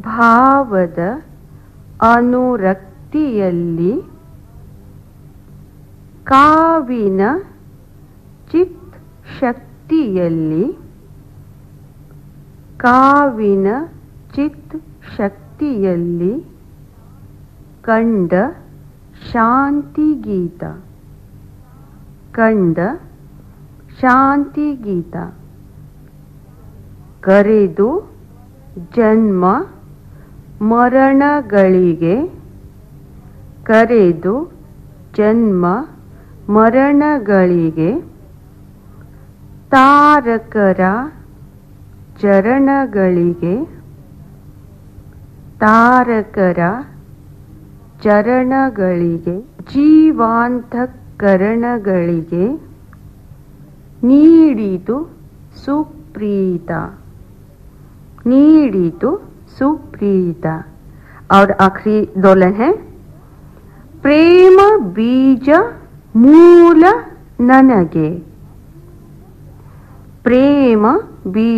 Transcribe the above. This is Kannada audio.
ಭಾವದ ಅನುರಕ್ತಿಯಲ್ಲಿ ಕಾವಿನ ಚಿತ್ ಶಕ್ತಿಯಲ್ಲಿ ಕಾವಿನ ಚಿತ್ ಶಕ್ತಿಯಲ್ಲಿ ಕಂಡ ಶಾಂತಿಗೀತ ಕಂಡ ಶಾಂತಿಗೀತ ಕರೆದು ಜನ್ಮ ಮರಣಗಳಿಗೆ ಕರೆದು ಜನ್ಮ ಮರಣಗಳಿಗೆ ತಾರಕರ ಚರಣಗಳಿಗೆ ತಾರಕರ ಚರಣಗಳಿಗೆ ಜೀವಾಂತಕರಣಗಳಿಗೆ ನೀಡಿತು ಸುಪ್ರೀತ ನೀಡಿತು ಸುಪ್ರೀತ और आखिरी दोलन है ಪ್ರೇಮ ಬೀಜ ಮೂಲ ನನಗೆ ಪ್ರೇಮ ಬೀಜ